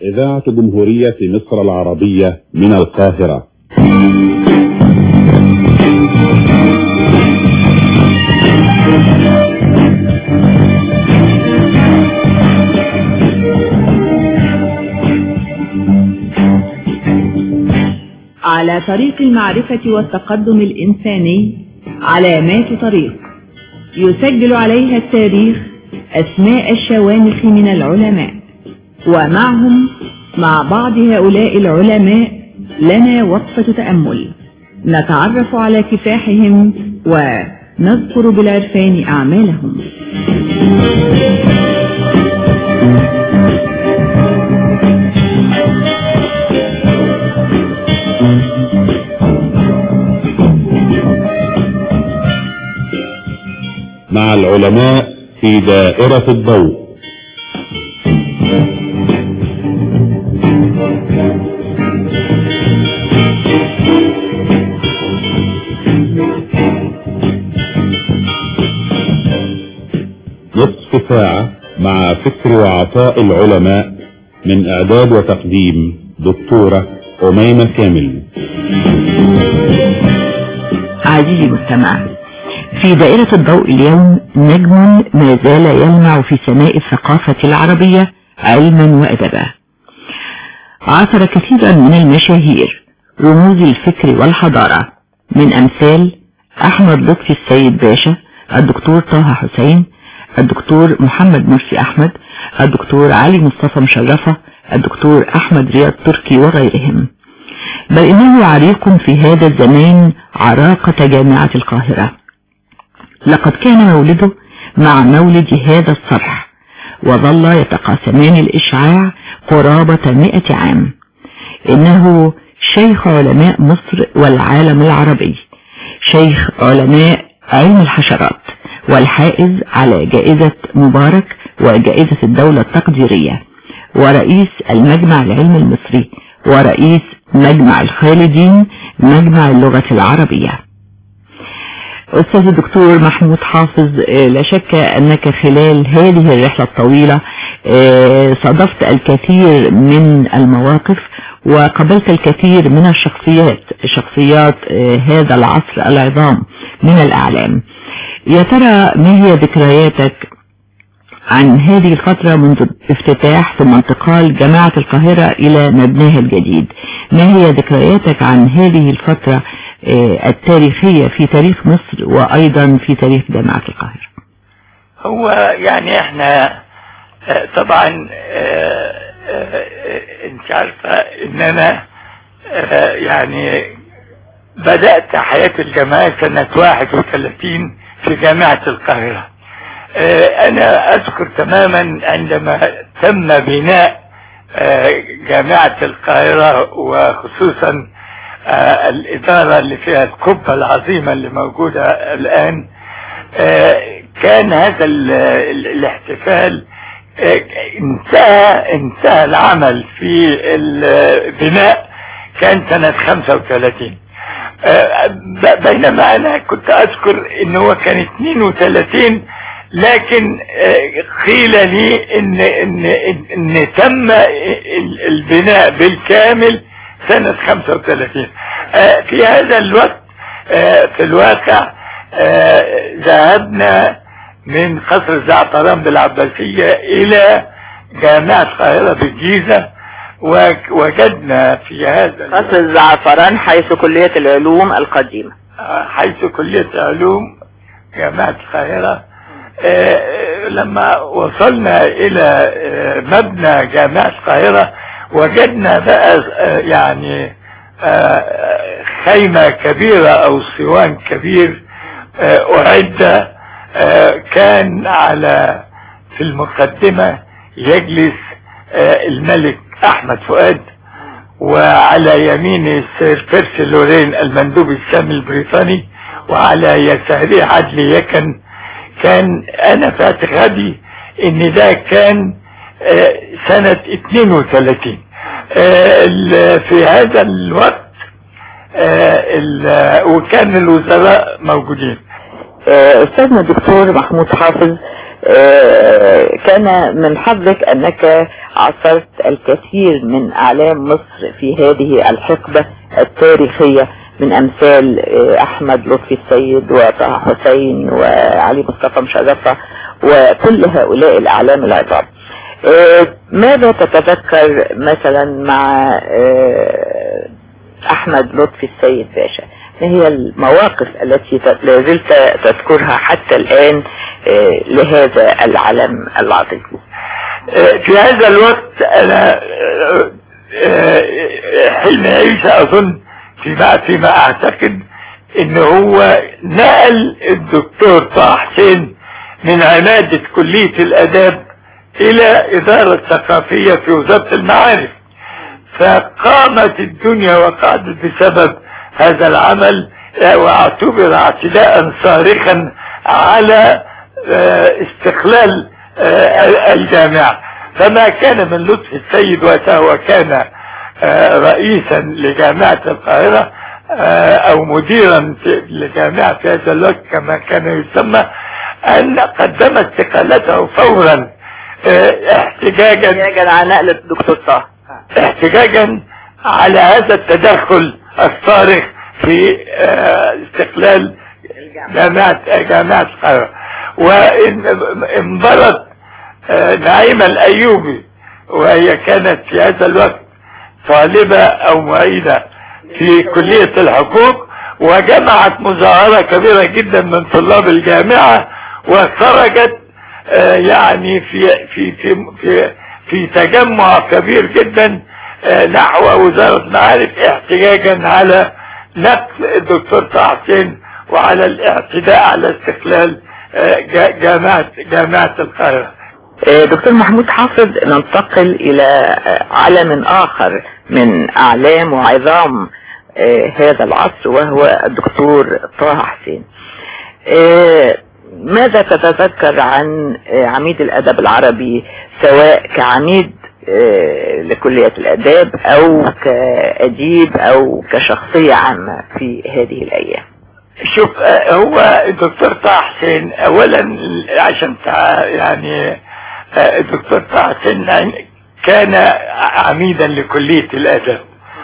إذاعة جمهورية مصر العربية من القاهرة على طريق المعرفة والتقدم الإنساني علامات طريق يسجل عليها التاريخ أسماء الشوامخ من العلماء ومعهم مع بعض هؤلاء العلماء لنا وقفة تأمل نتعرف على كفاحهم ونذكر بالعرفان أعمالهم مع العلماء في دائرة الضوء نصف ساعة مع فكر وعطاء العلماء من إعداد وتقديم دكتورة أميمة كامل عزيزي المستمع في دائرة الضوء اليوم نجم ما زال يلمع في سماء الثقافة العربية علما وأدبا عاصر كثيرا من المشاهير رموز الفكر والحضارة من أمثال أحمد لطفي السيد باشا الدكتور طه حسين الدكتور محمد مرسي أحمد الدكتور علي مصطفى مشرفة الدكتور أحمد رياض تركي وغيرهم بل إنه عريق في هذا الزمان عراقة جامعة القاهرة لقد كان مولده مع مولد هذا الصرح وظل يتقاسمان الإشعاع قرابة مئة عام إنه شيخ علماء مصر والعالم العربي شيخ علماء علم الحشرات والحائز على جائزة مبارك وجائزة الدولة التقديرية ورئيس المجمع العلمي المصري ورئيس مجمع الخالدين مجمع اللغة العربية أستاذ الدكتور محمود حافظ لا شك أنك خلال هذه الرحلة الطويلة صادفت الكثير من المواقف وقابلت الكثير من الشخصيات شخصيات هذا العصر العظام من الأعلام يا ترى ما هي ذكرياتك عن هذه الفترة منذ افتتاح ثم انتقال جامعة القاهرة إلى مبناها الجديد ما هي ذكرياتك عن هذه الفترة التاريخية في تاريخ مصر وأيضا في تاريخ جامعة القاهرة هو يعني احنا طبعا انت عارفة ان انا يعني بدأت حياة الجامعة سنة 31 في جامعة القاهرة انا اذكر تماما عندما تم بناء جامعة القاهرة وخصوصا الادارة اللي فيها القبة العظيمة اللي موجودة الان كان هذا الاحتفال انتهى انتهى العمل في البناء كان سنة 35 بينما انا كنت اذكر ان هو كان 32 لكن قيل لي ان ان ان تم البناء بالكامل سنة 35 في هذا الوقت في الواقع ذهبنا من قصر الزعفران بالعباسية الى جامعة القاهرة بالجيزة ووجدنا في هذا قصر الزعفران حيث كلية العلوم القديمة حيث كلية علوم جامعة القاهرة لما وصلنا الى مبنى جامعة القاهرة وجدنا بقى يعني خيمة كبيرة او صوان كبير اعد كان على في المقدمة يجلس الملك احمد فؤاد وعلى يمينه السير بيرسي لورين المندوب السامي البريطاني وعلى يساره عدل يكن كان انا في اعتقادي ان ده كان سنة 32 في هذا الوقت وكان الوزراء موجودين استاذنا الدكتور محمود حافظ آه، كان من حظك أنك عصرت الكثير من أعلام مصر في هذه الحقبة التاريخية من أمثال آه، أحمد لطفي السيد وطه حسين وعلي مصطفى مشرفة وكل هؤلاء الأعلام العظام آه، ماذا تتذكر مثلا مع آه، أحمد لطفي السيد باشا ما هي المواقف التي ت- لا زلت تذكرها حتى الآن آه، لهذا العلم العظيم في هذا الوقت انا آه، آه، حلمي عيسى اظن فيما فيما اعتقد ان هو نقل الدكتور طه حسين من عمادة كلية الاداب الى ادارة ثقافية في وزارة المعارف فقامت الدنيا وقعدت بسبب هذا العمل آه، واعتبر اعتداء صارخا على آه، استقلال آه، الجامعة فما كان من لطف السيد وقتها وكان آه، رئيسا لجامعة القاهرة آه، او مديرا في- لجامعة في هذا الوقت كما كان يسمى ان قدم استقالته فورا آه، احتجاجا يجب على نقل الدكتور طه احتجاجا على هذا التدخل الصارخ في آه، استقلال جامعة جامعة القاهرة وانبرت آه، نعيمة الأيوبي وهي كانت في هذا الوقت طالبة أو معيدة في كلية الحقوق وجمعت مظاهرة كبيرة جدا من طلاب الجامعة وخرجت آه، يعني في في في في, في تجمع كبير جدا آه، نحو وزارة المعارف احتجاجا على نقل الدكتور طه حسين وعلى الاعتداء على استقلال آه، جا- جامعة جامعة القاهرة آه، دكتور محمود حافظ ننتقل الى آه، علم اخر من اعلام وعظام آه، هذا العصر وهو الدكتور طه حسين آه، ماذا تتذكر عن آه، عميد الادب العربي سواء كعميد آه، لكلية الاداب او كاديب او كشخصية عامة في هذه الايام شوف آه، هو الدكتور طه حسين اولا عشان تع- يعني آه، الدكتور طه حسين عن- كان عميدا لكلية الادب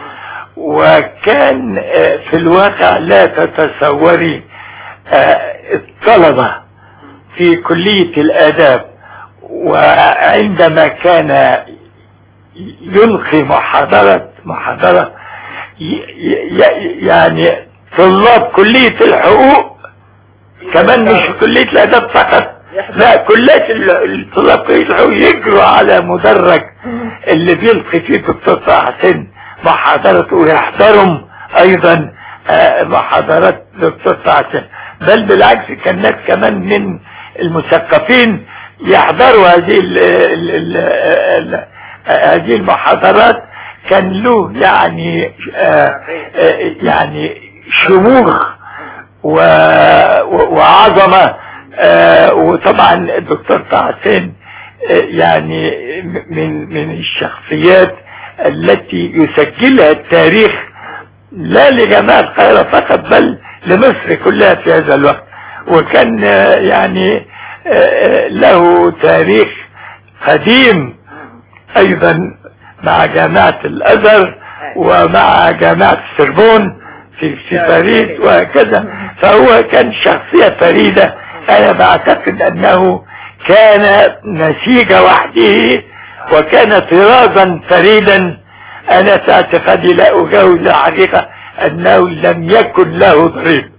وكان آه، في الواقع لا تتصوري آه، الطلبة في كلية الاداب وعندما كان يلقي محاضرة محاضرة ي- ي- يعني طلاب كلية الحقوق كمان مش في كلية الاداب فقط لا كلية ال- الطلاب كلية الحقوق يجروا على مدرج اللي بيلقي فيه الدكتور طه حسين محاضرته ويحضرهم ايضا آه، محاضرات دكتور طه حسين بل بالعكس كان ناس كمان من المثقفين يحضروا هذه ال ال ال ال هذه المحاضرات كان له يعني آه، آه، يعني شموخ و- و- وعظمة آه، وطبعا الدكتور طه حسين آه، يعني م- من من الشخصيات التي يسجلها التاريخ لا لجماعة القاهرة فقط بل لمصر كلها في هذا الوقت وكان آه، يعني آه، آه، له تاريخ قديم ايضا مع جامعة الازهر ومع جامعة السربون في في باريس وهكذا فهو كان شخصية فريدة انا بعتقد انه كان نسيج وحده وكان طرازا فريدا انا في اعتقادي لا اجاوز الحقيقة انه لم يكن له ضريب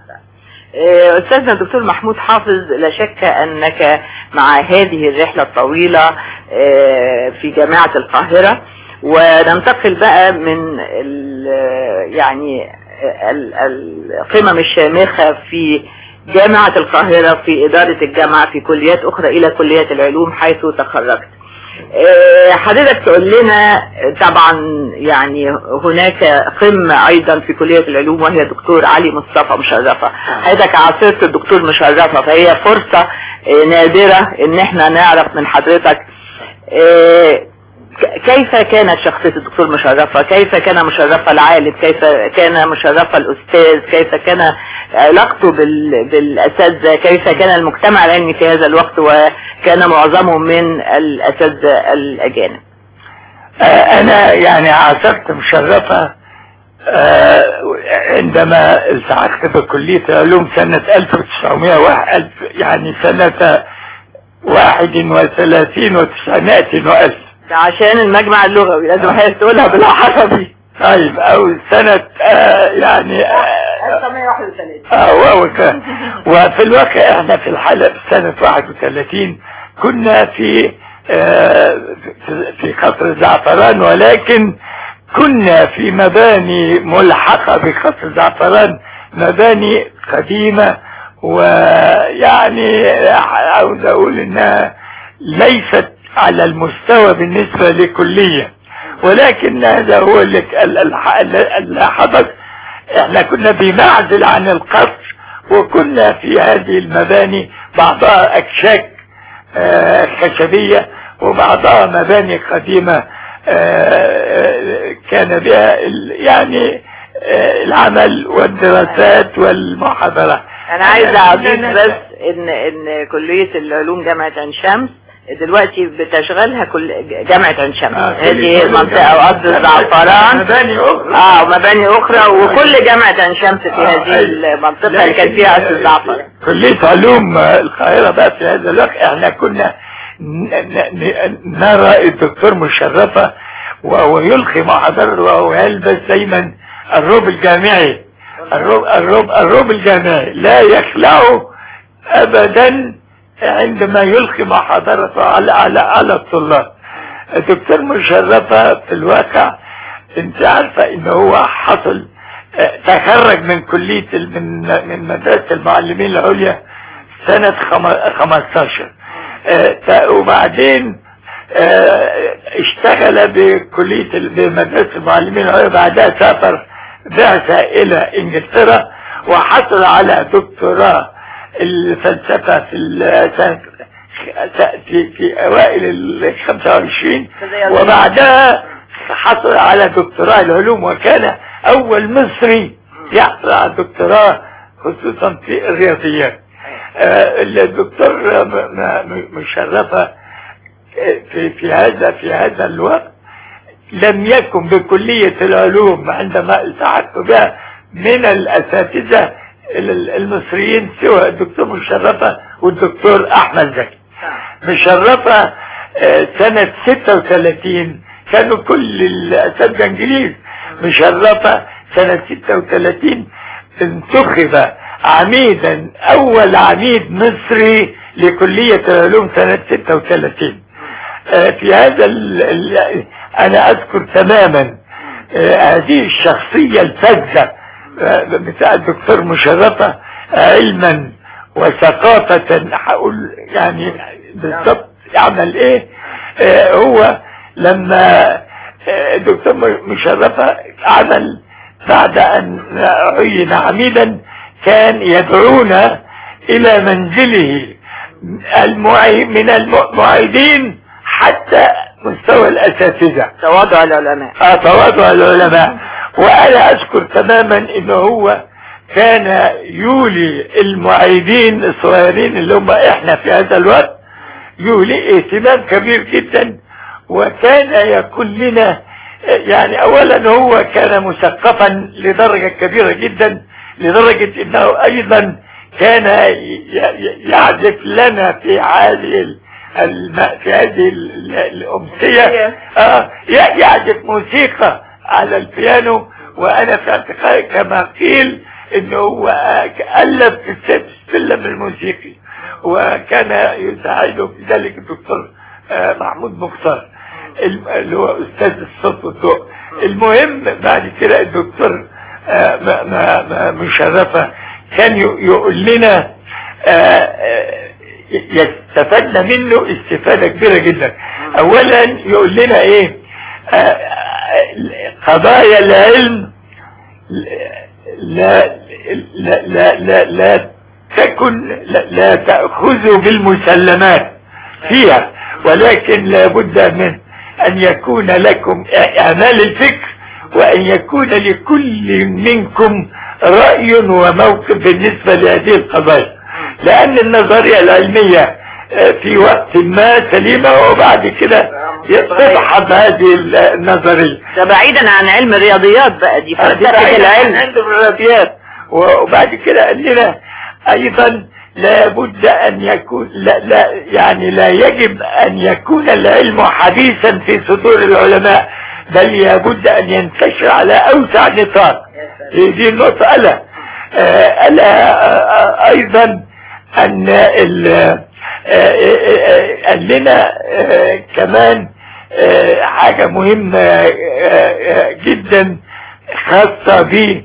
آه، أستاذنا الدكتور محمود حافظ لا شك أنك مع هذه الرحلة الطويلة آه، في جامعة القاهرة وننتقل بقى من ال- يعني ال- القمم الشامخة في جامعة القاهرة في إدارة الجامعة في كليات أخرى إلى كلية العلوم حيث تخرجت آه، حضرتك تقول لنا طبعا يعني هناك قمة ايضا في كلية العلوم وهي دكتور علي مصطفى مشرفة حضرتك عاصرت الدكتور مشرفة فهي فرصة آه، نادرة ان احنا نعرف من حضرتك آه، ك- كيف كانت شخصية الدكتور مشرفة كيف كان مشرفة العالم كيف كان مشرفة الأستاذ كيف كان علاقته بال... بالأساتذة كيف كان المجتمع العلمي في هذا الوقت وكان معظمه من الأساتذة الأجانب آه، انا يعني عاصرت مشرفة آه، عندما التحقت بكلية العلوم سنة 1901 يعني سنة واحد وثلاثين وتسعمائة وألف ده عشان المجمع اللغوي لازم حضرتك تقولها بالعربي طيب او سنة آه يعني آه 1931 آه وك- وفي الواقع احنا في الحالة في سنة 31 كنا في آه في- في قصر زعفران ولكن كنا في مباني ملحقة بقصر زعفران مباني قديمة ويعني عاوز اقول انها ليست على المستوى بالنسبة لكلية ولكن هذا هو اللي ال- الح- اللي حدث احنا كنا بمعزل عن القصر وكنا في هذه المباني بعضها اكشاك آه، خشبية وبعضها مباني قديمة آه، كان بها ال- يعني آه، العمل والدراسات والمحاضرة انا عايزه اضيف بس ان ان كليه العلوم جامعه عين شمس دلوقتي بتشغلها كل جامعه عين شمس آه، هذه كل- هي كل- المنطقه وقصر الزعفران مباني أخرى اه ومباني اخرى وكل جامعه عين شمس في آه، هذه أيوة. المنطقه اللي كان فيها قصر الزعفران كلية علوم القاهرة بقى في هذا الوقت احنا كنا ن- ن- ن- نرى الدكتور مشرفة وهو يلقي محاضرة وهو يلبس دايما الروب الجامعي الروب, الروب, الروب الجامعي لا يخلعه ابدا عندما يلقي محاضرته على, على, على الطلاب الدكتور مشرفة في الواقع انت عارفة ان هو حصل اه، تخرج من كلية ال- من من مدرسة المعلمين العليا سنة خم- 15 اه، ت- وبعدين اه، اشتغل بكلية ال- بمدرسة المعلمين العليا بعدها سافر بعثة الى انجلترا وحصل على دكتوراه الفلسفة في السنة في, في اوائل ال 25 وبعدها حصل على دكتوراه العلوم وكان اول مصري يحصل على الدكتوراه خصوصا في الرياضيات آه، الدكتور م- م- مشرفة آه، في في هذا في هذا الوقت لم يكن بكلية العلوم عندما التحقت بها من الأساتذة ال- المصريين سوى الدكتور مشرفة والدكتور أحمد زكي مشرفة آه، سنة 36 كانوا كل الأساتذة إنجليز مشرفة سنة 36 انتخب عميدا أول عميد مصري لكلية العلوم سنة 36 آه، في هذا ال ال أنا أذكر تماما آه، هذه الشخصية الفذة آه، بتاع الدكتور مشرفة علما وثقافة هقول يعني بالضبط يعمل ايه آه، هو لما آه، الدكتور مشرفة عمل بعد ان عين عميدا كان يدعونا الى منزله المعي من المعيدين حتى مستوى الاساتذة تواضع العلماء آه، تواضع العلماء وانا اذكر تماما ان هو كان يولي المعيدين الصغيرين اللي هم احنا في هذا الوقت يولي اهتمام كبير جدا وكان يقول لنا آه، يعني اولا هو كان مثقفا لدرجة كبيرة جدا لدرجة انه ايضا كان ي- ي- يعزف لنا في هذه ال- الم... في هذه ال- الأمسية آه ي- يعزف موسيقى على البيانو وأنا في اعتقادي كما قيل إنه هو آه، ألف في الس- السلم الموسيقي وكان يساعده في ذلك الدكتور آه، محمود مختار الم- اللي هو أستاذ الصوت والضوء المهم بعد كده الدكتور آه، ما- ما- ما- مشرفة كان ي- يقول لنا آه، آه، يستفدنا منه استفادة كبيرة جدا اولا يقول لنا ايه آه، آه، قضايا العلم لا لا لا لا, لا تكن لا, لا تأخذوا بالمسلمات فيها ولكن لابد من ان يكون لكم اعمال الفكر وان يكون لكل منكم رأي وموقف بالنسبة لهذه القضايا لان النظرية العلمية آه، في وقت ما سليمة وبعد كده تضحض هذه النظرية ده بعيدا عن علم الرياضيات بقى دي فلسفة العلم عند الرياضيات وبعد كده قال لنا ايضا لابد ان يكون لا, لا يعني لا يجب ان يكون العلم حديثا في صدور العلماء بل لابد ان ينتشر على اوسع نطاق هي دي النقطة ألا آه، ألا آه، أيضا أن ال آه، قال لنا كمان حاجة مهمة جدا خاصة ب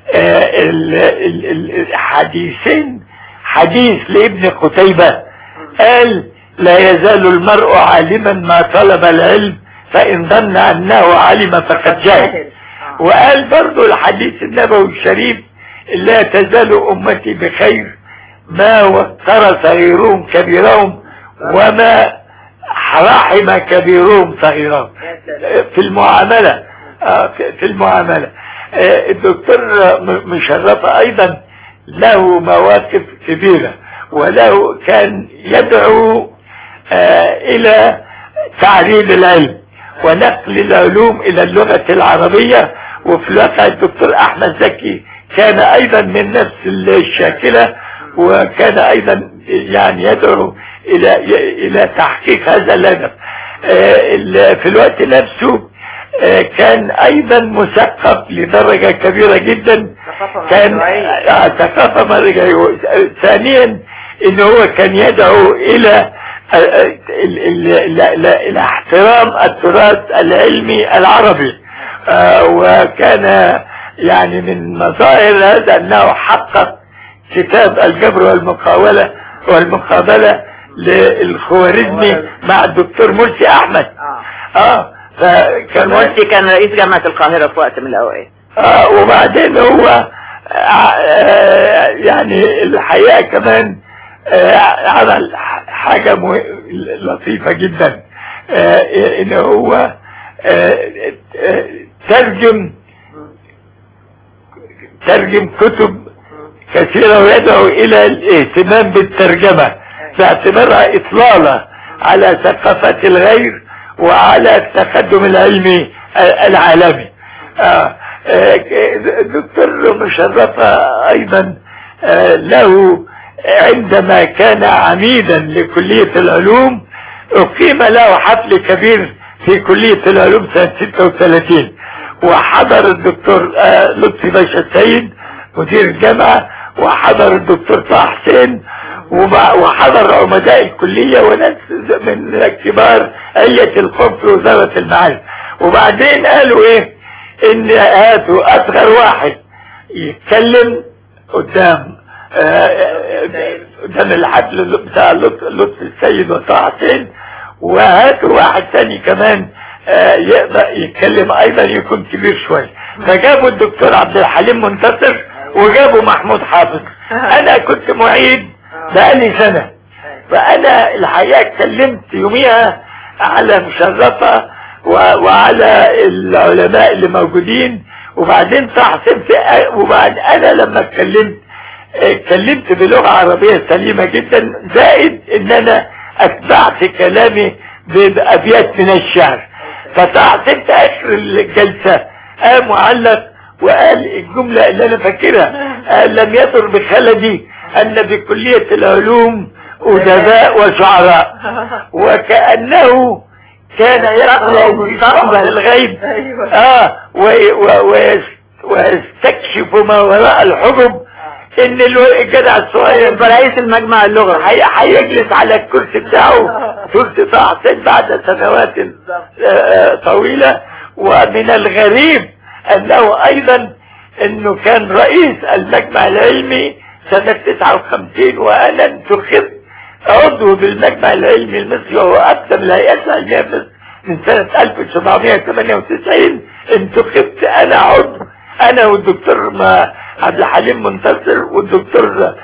الحديثين حديث لابن قتيبة قال لا يزال المرء عالما ما طلب العلم فإن ظن أنه علم فقد جاهل وقال برضو الحديث النبوي الشريف لا تزال أمتي بخير ما وقر صغيرهم كبيرهم وما رحم كبيرهم صغيرهم في المعاملة في المعاملة الدكتور مشرفة أيضا له مواقف كبيرة وله كان يدعو إلى تعريب العلم ونقل العلوم الى اللغة العربية وفي الواقع الدكتور احمد زكي كان ايضا من نفس الشاكلة وكان ايضا يعني يدعو الى الى تحقيق هذا الهدف في الوقت نفسه كان ايضا مثقف لدرجة كبيرة جدا كان ثقافة مرجعية ثانيا ان هو كان يدعو الى الى احترام التراث العلمي العربي وكان يعني من مظاهر هذا انه حقق كتاب الجبر والمقاولة والمقابلة للخوارزمي مع الدكتور مرسي احمد اه فكان مرسي كان رئيس جامعة القاهرة في وقت من الاوقات اه وبعدين هو آه يعني الحقيقة كمان عمل حاجة لطيفة جدا ان هو ترجم ترجم كتب كثيرة ويدعو الى الاهتمام بالترجمة باعتبارها اطلالة على ثقافة الغير وعلى التقدم العلمي العالمي دكتور مشرفة ايضا له عندما كان عميدا لكلية العلوم اقيم له حفل كبير في كلية العلوم سنة 36 وحضر الدكتور لطفي باشا السيد مدير الجامعة وحضر الدكتور طه حسين وحضر عمداء الكلية وناس من كبار آية القوم في وزارة المعارف وبعدين قالوا ايه ان هاتوا اصغر واحد يتكلم قدام قدام الحفل بتاع لطف السيد وطه حسين وهاتوا واحد تاني كمان يقدر يتكلم ايضا يكون كبير شوية فجابوا الدكتور عبد الحليم منتصر وجابوا محمود حافظ انا كنت معيد بقالي سنة فانا الحقيقة اتكلمت يوميها على مشرفة وعلى العلماء اللي موجودين وبعدين تحسبت وبعد انا لما اتكلمت اتكلمت بلغة عربية سليمة جدا زائد ان انا اتبعت كلامي بابيات من الشعر فتحسبت اخر الجلسة قام معلق وقال الجملة اللي انا فاكرها قال لم يضر بخلدي ان بكلية العلوم ادباء وشعراء وكأنه كان يقرأ مستقبل الغيب اه ويستكشف ما وراء الحجب ان الجدع الصغير رئيس المجمع اللغوي هيجلس على الكرسي بتاعه كرسي طه حسين بعد سنوات طويلة ومن الغريب انه ايضا انه كان رئيس المجمع العلمي سنة 59 وانا انتخبت عضو بالمجمع العلمي المصري وهو اقدم الهيئات العلمية في مصر من سنة 1798 انتخبت انا عضو انا والدكتور عبد الحليم منتصر والدكتور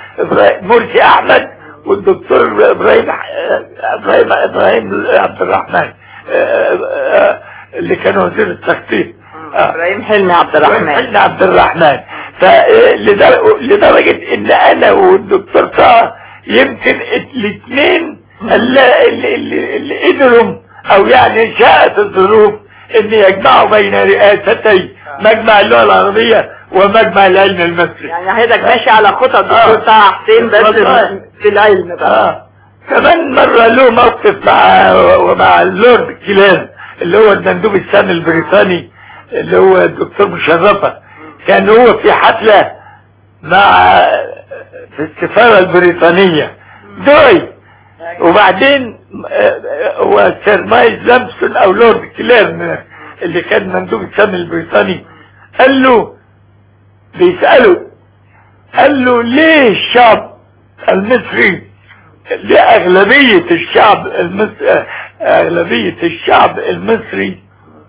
مرسي احمد والدكتور ابراهيم ابراهيم ابراهيم عبد الرحمن آه، آه، اللي كان وزير التخطيط آه. ابراهيم حلمي عبد الرحمن حلمي عبد الرحمن فلدرجة ان انا والدكتور طه يمكن الاثنين اللي, اللي, اللي, اللي قدروا او يعني شاءت الظروف ان يجمعوا بين رئاستي مجمع اللغة العربية ومجمع العلم المصري يعني حضرتك ماشي على خطى الدكتور آه. طه حسين بس والله. في العلم بقى آه. كمان مرة له موقف مع ومع اللورد كيلان اللي هو المندوب السامي البريطاني اللي هو الدكتور مشرفة كان هو في حفلة مع في السفارة البريطانية دوي وبعدين آه، هو سير مايز لامسون او لورد كيلان اللي كان مندوب السامي البريطاني قال له بيسأله قال له ليه الشعب المصري لأغلبية الشعب المصري أغلبية الشعب المصري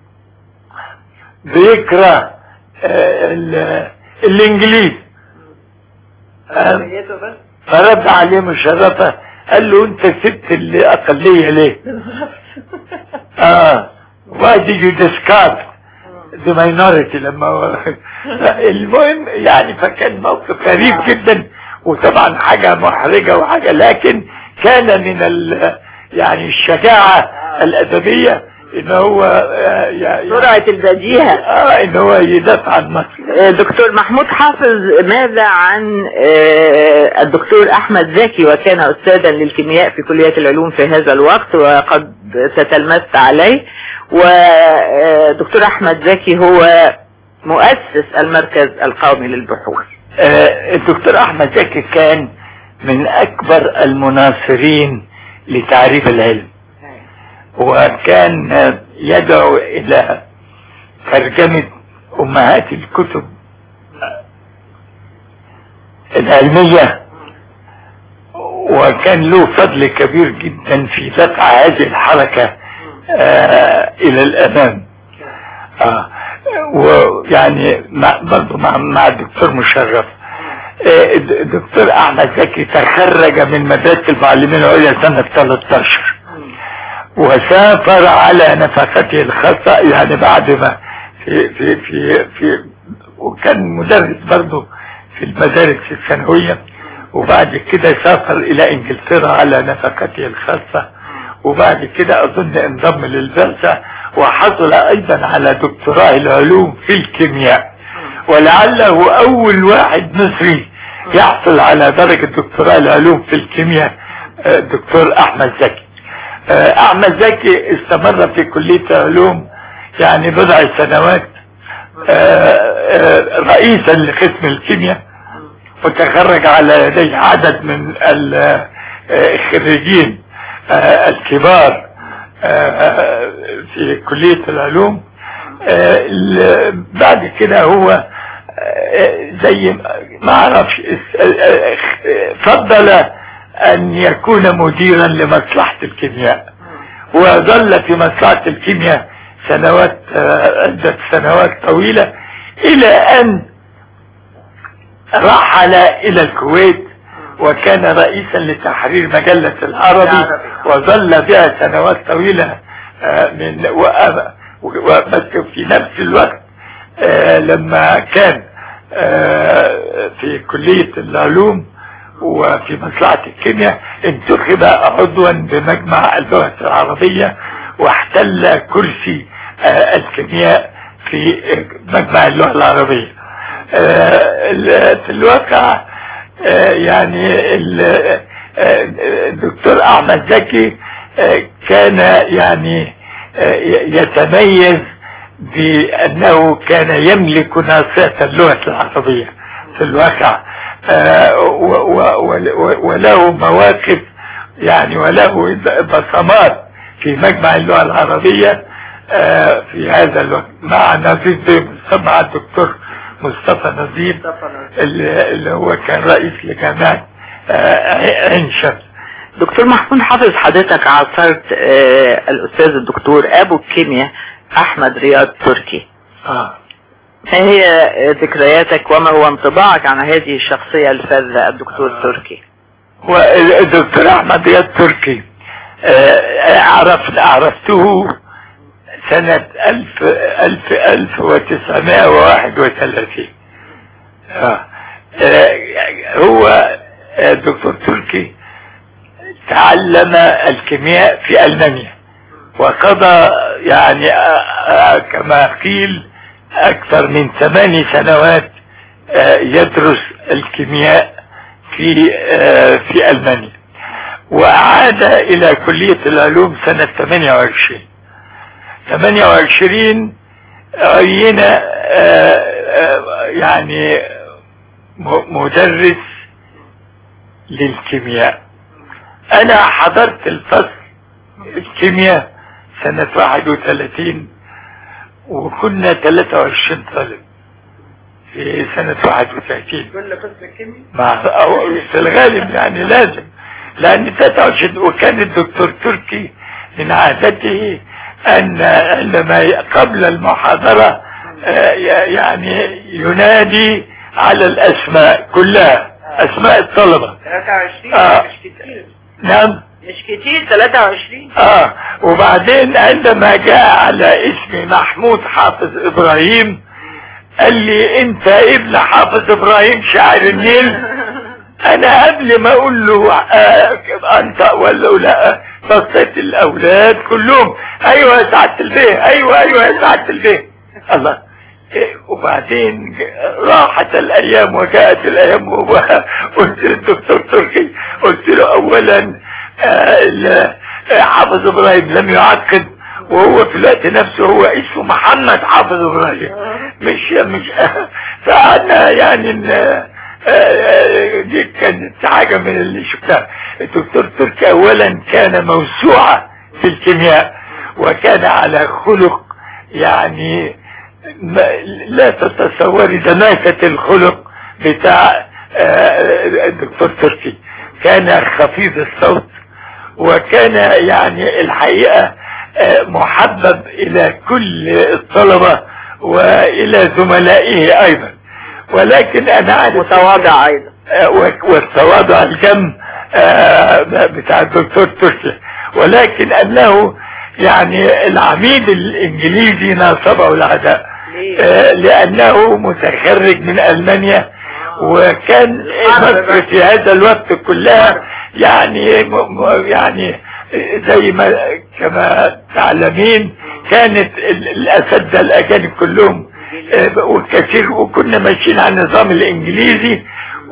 بيكره آه، ال- الإنجليز آه، فرد عليه مشرفة قال له انت سبت الأقلية ليه اه why did you discard the minority لما هو المهم يعني فكان موقف غريب جدا وطبعا حاجة محرجة وحاجة لكن كان من ال يعني الشجاعة الأدبية ان هو آه، يعني سرعة البديهة اه ان هو يدافع عن مصر آه، دكتور محمود حافظ ماذا عن آه، الدكتور احمد زكي وكان استاذا للكيمياء في كلية العلوم في هذا الوقت وقد تتلمذت عليه ودكتور احمد زكي هو مؤسس المركز القومي للبحوث آه، الدكتور احمد زكي كان من اكبر المناصرين لتعريف العلم وكان آه، يدعو الى ترجمة امهات الكتب العلمية وكان له فضل كبير جدا في دفع هذه الحركة آه الى الامام آه ويعني مع برضه مع, مع الدكتور مشرف آه الد- الدكتور احمد زكي تخرج من مدرسة المعلمين العليا سنة 13 وسافر على نفقته الخاصة يعني بعد ما في في في, في وكان مدرس برضه في المدارس الثانوية وبعد كده سافر الى انجلترا على نفقته الخاصة وبعد كده اظن انضم للبعثة وحصل ايضا على دكتوراه العلوم في الكيمياء ولعله اول واحد مصري يحصل على درجة دكتوراه العلوم في الكيمياء آه، الدكتور احمد زكي آه، احمد زكي استمر في كلية العلوم يعني بضع سنوات آه، آه، رئيسا لقسم الكيمياء وتخرج على يديه عدد من ال- آه، الخريجين آه، الكبار آه، في كلية العلوم آه، ال- بعد كده هو آه، زي ما- ما اعرفش آه، آه، فضل ان يكون مديرا لمصلحة الكيمياء وظل في مصلحة الكيمياء سنوات آه، عدة سنوات طويلة الى ان رحل الى الكويت وكان رئيسا لتحرير مجلة العربي وظل بها سنوات طويلة آه، من وأ- و- بس في نفس الوقت آه، لما كان آه، في كلية العلوم وفي مصلحة الكيمياء انتخب عضوا بمجمع اللغة العربية واحتل كرسي آه، الكيمياء في مجمع اللغة العربية آه، ال- في الواقع آه، يعني ال- آه، الدكتور احمد زكي آه، كان يعني آه، يتميز بانه كان يملك ناصية اللغة العربية في الواقع آه، و- و- و- وله مواقف يعني وله بصمات في مجمع اللغة العربية آه، في هذا الوقت مع نظيف بيه مصطفى مع الدكتور مصطفى نظيف اللي اللي هو كان رئيس لجامعة آه، عين شمس دكتور محمود حافظ حضرتك عاصرت آه، الاستاذ الدكتور ابو الكيمياء احمد رياض تركي آه. ما هي آه، ذكرياتك وما هو انطباعك عن هذه الشخصية الفذة الدكتور تركي والدكتور احمد رياض تركي آه، عرفت عرفته سنة ألف ألف ألف وتسعمائة وواحد وثلاثين آه. آه، هو آه، دكتور تركي تعلم الكيمياء في ألمانيا وقضى يعني آه، آه، كما قيل أكثر من ثماني سنوات آه، يدرس الكيمياء في آه، في ألمانيا وعاد إلى كلية العلوم سنة 28 28 عين آه، آه، يعني م- مدرس للكيمياء انا حضرت الفصل الكيمياء سنة 31 وكنا 23 طالب في سنة 31 كل قسم الكيمياء مع أو في الغالب يعني لازم لان 23 وكان الدكتور تركي من عادته ان عندما ي- قبل المحاضرة آه، ي- يعني ينادي على الاسماء كلها اسماء الطلبة 23 آه. مش كتير نعم مش كتير 23 اه وبعدين عندما جاء على اسم محمود حافظ ابراهيم قال لي انت ابن حافظ ابراهيم شاعر النيل انا قبل ما اقول له آه انت ولا لا بصيت الاولاد كلهم ايوه يا سعاده البيه ايوه ايوه يا سعاده البيه الله إيه، وبعدين راحت الايام وجاءت الايام وقلت للدكتور تركي قلت له اولا آه، ال- آه، حافظ ابراهيم لم يعقد وهو في الوقت نفسه هو اسمه محمد حافظ ابراهيم مش مش فانا يعني إن- آه، آه، دي كانت حاجه من اللي شفتها الدكتور تركي اولا كان موسوعه في الكيمياء وكان على خلق يعني ما لا تتصوري دماسة الخلق بتاع آه، الدكتور تركي كان خفيض الصوت وكان يعني الحقيقة آه، محبب الى كل الطلبة والى زملائه ايضا ولكن انا عارف متواضع ايضا آه، والتواضع الجم آه، بتاع الدكتور تركي ولكن انه يعني العميد الانجليزي ناصبه العداء ليه؟ آه، لانه متخرج من المانيا وكان مصر في هذا الوقت كلها يعني م- م- يعني زي ما كما تعلمين كانت ال- الاساتذه الاجانب كلهم آه، والكثير وكنا ماشيين على النظام الانجليزي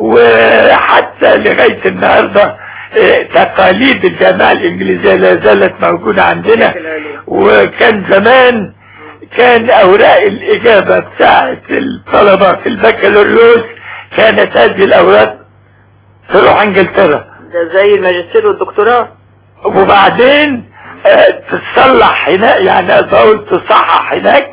وحتى لغايه النهارده آه، تقاليد الجامعه الانجليزيه لا زالت موجوده عندنا وكان زمان كان اوراق الاجابة بتاعت الطلبة في البكالوريوس كانت هذه الاوراق تروح انجلترا ده زي الماجستير والدكتوراه وبعدين آه، تصلح هناك يعني اقول تصحح هناك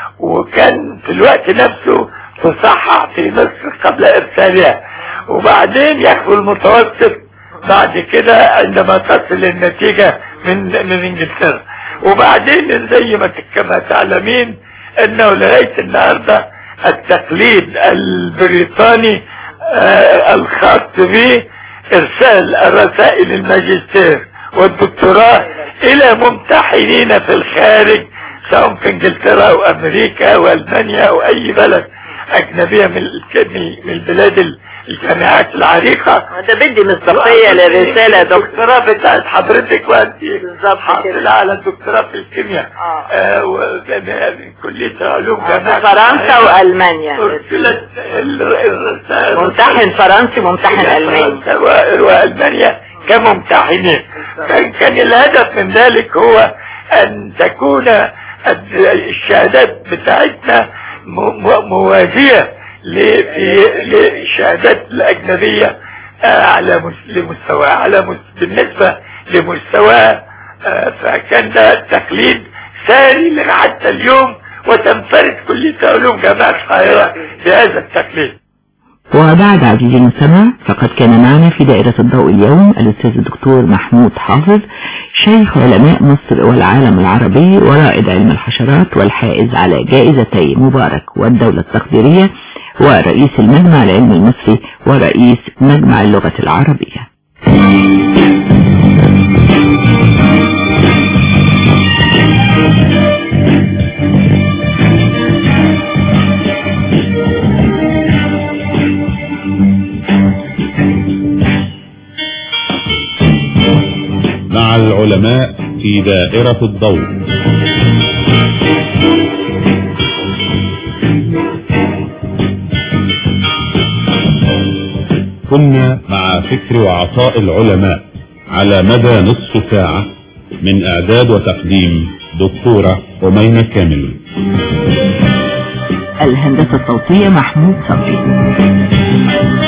وكان في الوقت نفسه تصحح في مصر قبل ارسالها وبعدين ياخذوا المتوسط بعد كده عندما تصل النتيجة من من انجلترا وبعدين زي ما ت- كما تعلمين انه لغاية النهاردة التقليد البريطاني آه، الخاص به ارسال الرسائل الماجستير والدكتوراه الى ممتحنين في الخارج سواء في انجلترا او امريكا او المانيا او اي بلد اجنبية من الك- من البلاد ال- الجامعات العريقة ده بدي مصداقية للرسالة يا دكتور الدكتوراه بتاعت حضرتك وانت بالظبط حاصلة كده. على الدكتوراه في الكيمياء آه. آه، وجامعة- من كلية علوم في جامعة فرنسا والمانيا ارسلت ال- الرسائل ممتحن فرنسي ممتحن الماني فرنسا و- والمانيا كممتحنين كان كان الهدف من ذلك هو ان تكون الد- الشهادات بتاعتنا م- م- موازية ل- في- للشهادات الأجنبية آه، على مس- لمستوى على مس- بالنسبة لمستوى آه، فكان ده تقليد ساري حتى اليوم وتنفرد كلية علوم جامعة القاهرة بهذا التقليد وبعد عزيزي المستمع فقد كان معنا في دائرة الضوء اليوم الأستاذ الدكتور محمود حافظ شيخ علماء مصر والعالم العربي ورائد علم الحشرات والحائز على جائزتي مبارك والدولة التقديرية ورئيس المجمع العلمي المصري ورئيس مجمع اللغة العربية في دائرة الضوء كنا مع فكر وعطاء العلماء على مدى نصف ساعة من اعداد وتقديم دكتورة أميمة كامل الهندسة الصوتية محمود صبري